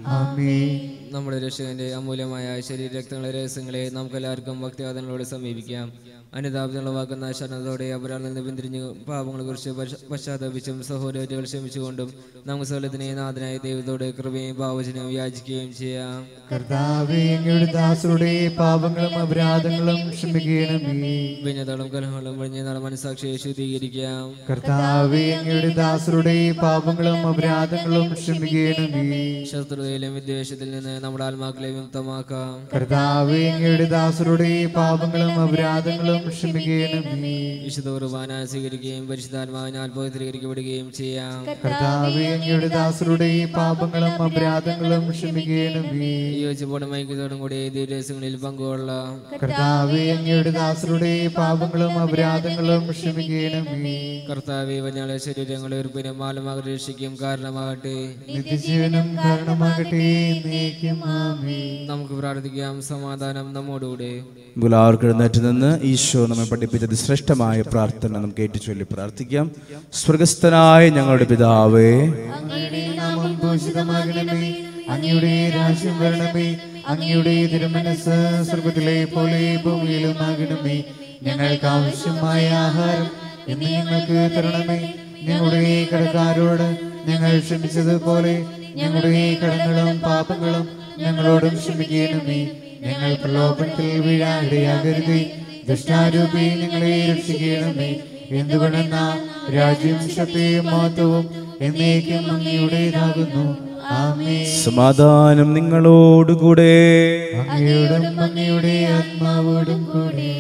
ആമേൻ നമ്മുടെ രക്ഷകന്റെ അമൂല്യമായ ശരീര രക്തങ്ങളെ രഹസ്യങ്ങളെ നമുക്കെല്ലാവർക്കും ഭക്തിവാദങ്ങളോട് സമീപിക്കാം അനുതാപങ്ങളുവാക്കുന്ന ശരണത്തോടെ അപരാളിൽ നിന്ന് പിന്തിരിഞ്ഞു പാപങ്ങളെ കുറിച്ച് പശ്ചാത്തപിച്ചും സഹോദരങ്ങൾ ക്ഷമിച്ചുകൊണ്ടും നമുക്ക് സകലത്തിനെ നാഥനായ ദൈവത്തോട് കൃപയും ഭാവചനവും യാചിക്കുകയും ചെയ്യാം കർത്താവേ അങ്ങയുടെ ദാസരുടെ പാപങ്ങളും അപരാധങ്ങളും ക്ഷമിക്കണമേ ഭിന്നതകളും കലഹങ്ങളും ഒഴിഞ്ഞ് നാളെ മനസാക്ഷിയെ ശുദ്ധീകരിക്കാം കർത്താവേ അങ്ങയുടെ ദാസരുടെ പാപങ്ങളും അപരാധങ്ങളും ക്ഷമിക്കണമേ ശത്രുതയിലും വിദ്വേഷത്തിൽ നിന്ന് നമ്മുടെ ആത്മാക്കളെ വിമുക്തമാക്കാം കർത്താവേ അങ്ങയുടെ ദാസരുടെ പാപങ്ങളും അപരാധങ്ങളും ക്ഷമിക്കണമേ വിശുദ്ധ കുർബാന സ്വീകരിക്കുകയും പരിശുദ്ധാത്മാവിനാൽ പവിത്രീകരിക്കപ്പെടുകയും ചെയ്യാം കർത്താവേ അങ്ങയുടെ ദാസരുടെ പാപങ്ങളും അപരാധങ്ങളും ക്ഷമിക്കണമേ യോജിപ്പോടും ഐക്യത്തോടും കൂടി ദിവസങ്ങളിൽ പങ്കുകൊള്ളാം കർത്താവേ അങ്ങയുടെ ദാസരുടെ പാപങ്ങളും അപരാധങ്ങളും ക്ഷമിക്കണമേ കർത്താവെ വഞ്ഞാളെ ശരീരങ്ങളെ ഉറപ്പിനും മാലമാകെ രക്ഷിക്കും കാരണമാകട്ടെ നിത്യജീവനം കാരണമാകട്ടെ എന്നേക്കും ആമേൻ നമുക്ക് പ്രാർത്ഥിക്കാം സമാധാനം നമ്മോടുകൂടെ എല്ലാവർക്കും എഴുന്നേറ്റ് നിന്ന് ഈശോ നമ്മെ പഠിപ്പിച്ചത് ശ്രേഷ്ഠമായ പ്രാർത്ഥന നമുക്ക് ഏറ്റുചൊല്ലി പ്രാർത്ഥിക്കാം സ്വർഗസ്ഥനായ ഞങ്ങളുടെ പിതാവേ അങ്ങയുടെ നാമം ഭൂഷിതമാകണമേ അങ്ങയുടെ രാജ്യം വരണമേ അങ്ങയുടെ തിരുമനസ് സ്വർഗത്തിലെ പോലെ ഭൂമിയിലുമാകണമേ ഞങ്ങൾക്ക് ആവശ്യമായ ആഹാരം ഇന്ന് ഞങ്ങൾക്ക് തരണമേ ഞങ്ങളുടെ കടക്കാരോട് ഞങ്ങൾ ക്ഷമിച്ചതുപോലെ ഞങ്ങളുടെ കടങ്ങളും പാപങ്ങളും ഞങ്ങളോടും ക്ഷമിക്കണമേ ഞങ്ങൾ പ്രലോഭനത്തിൽ വീഴാനിടയാകരുതേ ദുഷ്ടാരൂപി ഞങ്ങളെ രക്ഷിക്കണമേ എന്തുകൊണ്ടെന്നാ രാജ്യം ശക്തിയും മഹത്വവും എന്നേക്കും അങ്ങയുടേതാകുന്നു ആമേ സമാധാനം നിങ്ങളോടുകൂടെ അങ്ങയോടും അങ്ങയുടെ ആത്മാവോടും കൂടെ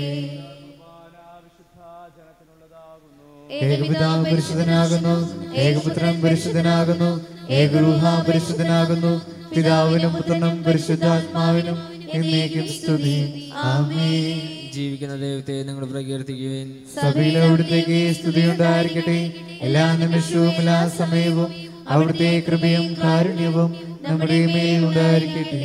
ഏകപിതാവ് പരിശുദ്ധനാകുന്നു ഏകപുത്രൻ പരിശുദ്ധനാകുന്നു ഏകരൂഹ പരിശുദ്ധനാകുന്നു പിതാവിനും പുത്രനും പരിശുദ്ധാത്മാവിനും എന്നേക്കും സ്തുതി ആമേ ജീവിക്കുന്ന ദൈവത്തെ നിങ്ങൾ പ്രകീർത്തിക്കുവിൻ സഭയിൽ അവിടുത്തേക്ക് സ്തുതി ഉണ്ടായിരിക്കട്ടെ എല്ലാ നിമിഷവും എല്ലാ സമയവും അവിടുത്തെ കൃപയും കാരുണ്യവും നമ്മുടെ മേൽ ഉണ്ടായിരിക്കട്ടെ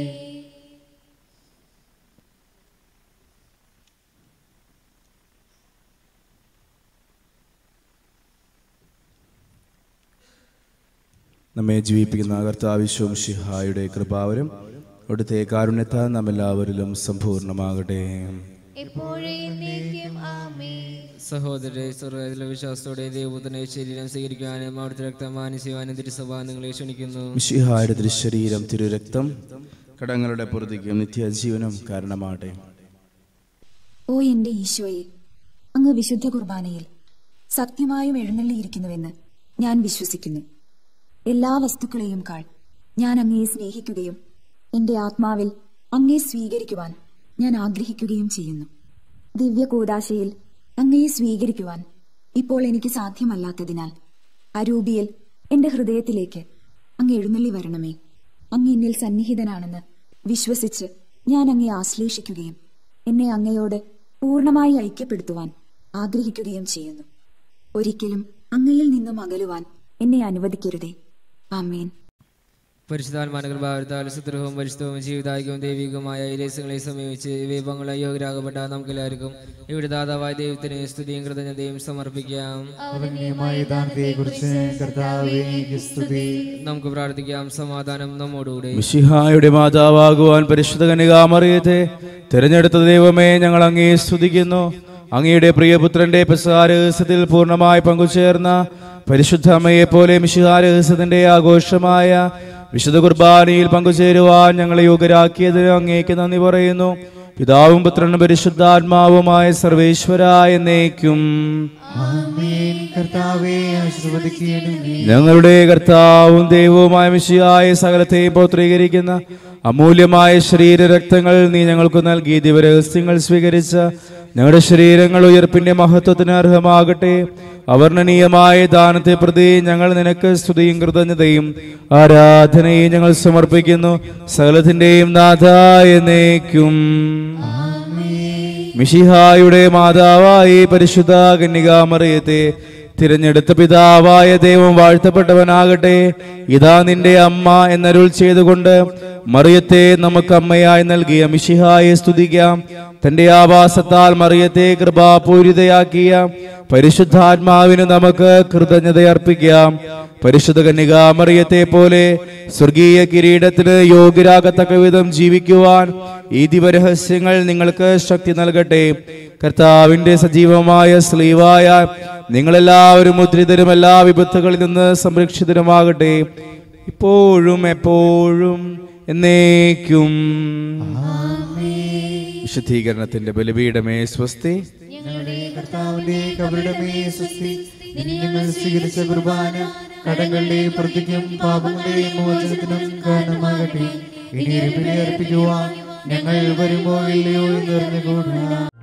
നമ്മെ ജീവിപ്പിക്കുന്ന കർത്താവിശ്വം ഷിഹായുടെ കൃപാവരും അവിടുത്തെ കാരുണ്യത്താൽ നാം എല്ലാവരിലും സമ്പൂർണ്ണമാകട്ടെ എപ്പോഴും എന്നേക്കും ആമേൻ സഹോദരരെ സ്വർഗത്തിലെ വിശ്വാസത്തോടെ ദൈവപുത്രനെ ശരീരം സ്വീകരിക്കുവാനും അവിടുത്തെ രക്തം മാനിച്ചുവാനും തിരുസഭ നിങ്ങളെ ക്ഷണിക്കുന്നു മിശിഹായുടെ തിരുശരീരം തിരുരക്തം കടങ്ങളുടെ പുറത്തേക്കും നിത്യജീവനം കാരണമാകട്ടെ ഓ എന്റെ ഈശോയെ അങ്ങ് വിശുദ്ധ കുർബാനയിൽ സത്യമായും എഴുന്നള്ളിയിരിക്കുന്നുവെന്ന് ഞാൻ വിശ്വസിക്കുന്നു എല്ലാ വസ്തുക്കളെയും കാൾ ഞാൻ അങ്ങയെ സ്നേഹിക്കുകയും എന്റെ ആത്മാവിൽ അങ്ങയെ സ്വീകരിക്കുവാൻ ഞാൻ ആഗ്രഹിക്കുകയും ചെയ്യുന്നു ദിവ്യ കൂദാശയിൽ അങ്ങയെ സ്വീകരിക്കുവാൻ ഇപ്പോൾ എനിക്ക് സാധ്യമല്ലാത്തതിനാൽ അരൂപിയിൽ എന്റെ ഹൃദയത്തിലേക്ക് അങ്ങ് എഴുന്നള്ളി വരണമേ അങ്ങ് എന്നിൽ സന്നിഹിതനാണെന്ന് വിശ്വസിച്ച് ഞാൻ അങ്ങയെ ആശ്ലേഷിക്കുകയും എന്നെ അങ്ങയോട് പൂർണ്ണമായി ഐക്യപ്പെടുത്തുവാൻ ആഗ്രഹിക്കുകയും ചെയ്യുന്നു ഒരിക്കലും അങ്ങയിൽ നിന്നും അകലുവാൻ എന്നെ അനുവദിക്കരുതേ ആമേൻ പരിശുദ്ധാത്മാനകൾ ഭാരതാൽ സുദ്രഹവും പരിശുദ്ധവും ജീവിതായികവും ദൈവികവുമായ ഈ രഹസ്യങ്ങളെ സമീപിച്ച് വിഭവങ്ങളെ യോഗ്യരാകപ്പെട്ട നമുക്കെല്ലാവർക്കും ഇവിടെ ദാതാവായ ദൈവത്തിന് സ്തുതിയും കൃതജ്ഞതയും സമർപ്പിക്കാം അവന്യമായ ദാനത്തെ കുറിച്ച് കർത്താവേക്ക് സ്തുതി നമുക്ക് പ്രാർത്ഥിക്കാം സമാധാനം നമ്മോടുകൂടെ മിശിഹായുടെ മാതാവാകുവാൻ പരിശുദ്ധ കനികാമറിയത്തെ തിരഞ്ഞെടുത്ത ദൈവമേ ഞങ്ങൾ അങ്ങേ സ്തുതിക്കുന്നു അങ്ങയുടെ പ്രിയപുത്രന്റെ പെസാരഹസ്യത്തിൽ പൂർണ്ണമായി പങ്കുചേർന്ന പരിശുദ്ധ അമ്മയെ പോലെ മിശിഹാരഹസ്യത്തിന്റെ ആഘോഷമായ വിശുദ്ധ കുർബാനയിൽ പങ്കുചേരുവാൻ ഞങ്ങളെ യോഗ്യരാക്കിയതിന് അങ്ങേക്ക് നന്ദി പറയുന്നു പിതാവും പുത്രനും പരിശുദ്ധാത്മാവുമായ സർവേശ്വര എന്നേക്കും ആമേൻ കർത്താവെ ആശീർവദിക്കണമേ ഞങ്ങളുടെ കർത്താവും ദൈവവുമായ മിശിയായ സകലത്തെയും പൗത്രീകരിക്കുന്ന അമൂല്യമായ ശരീര രക്തങ്ങൾ നീ ഞങ്ങൾക്ക് നൽകി ദിവരഹസ്യങ്ങൾ സ്വീകരിച്ച ഞങ്ങളുടെ ശരീരങ്ങൾ ഉയർപ്പിന്റെ മഹത്വത്തിന് അർഹമാകട്ടെ അവർണ്ണനീയമായ ദാനത്തെ പ്രതി ഞങ്ങൾ നിനക്ക് സ്തുതിയും കൃതജ്ഞതയും ആരാധനയും ഞങ്ങൾ സമർപ്പിക്കുന്നു സകലത്തിന്റെയും നാഥായ നേക്കും മിഷിഹായുടെ മാതാവായി പരിശുദ്ധ കന്യകാമറിയത്തെ തിരഞ്ഞെടുത്ത പിതാവായ ദൈവം വാഴ്ത്തപ്പെട്ടവനാകട്ടെ ഇതാ നിന്റെ അമ്മ എന്നരുൾ ചെയ്തുകൊണ്ട് മറിയത്തെ നമുക്ക് അമ്മയായി നൽകിയ മിഷിഹായെ സ്തുതിക്കാം തന്റെ ആവാസത്താൽ മറിയത്തെ കൃപാപൂരിതയാക്കിയ പരിശുദ്ധാത്മാവിന് നമുക്ക് കൃതജ്ഞത അർപ്പിക്കാം പരിശുദ്ധ കന്യകാമറിയത്തെ പോലെ സ്വർഗീയ കിരീടത്തിന് യോഗ്യരാകത്തക്ക വിധം ജീവിക്കുവാൻ ഈ ദിവരഹസ്യങ്ങൾ നിങ്ങൾക്ക് ശക്തി നൽകട്ടെ കർത്താവിന്റെ സജീവമായ സ്ലീവായ നിങ്ങളെല്ലാവരും മുദ്രിതരും എല്ലാ വിപത്തുകളിൽ നിന്ന് സംരക്ഷിതരുമാകട്ടെ ഇപ്പോഴും എപ്പോഴും എന്നേക്കും വിശുദ്ധീകരണത്തിന്റെ ബലിപീഠമേ സ്വസ്തി ഞങ്ങളുടെ കർത്താവിന്റെ കബറിടമേ സ്വസ്തി നിന്നെ ഞങ്ങൾ സ്വീകരിച്ച കുർബാന കടങ്ങളുടെ പ്രതിക്കും പാപങ്ങളുടെയും മോചനത്തിനും കാരണമാകട്ടെ ഇനി ബലി അർപ്പിക്കുവാൻ ഞങ്ങൾ വരുമോ ഇല്ലയോ എന്ന് അറിഞ്ഞുകൂടാ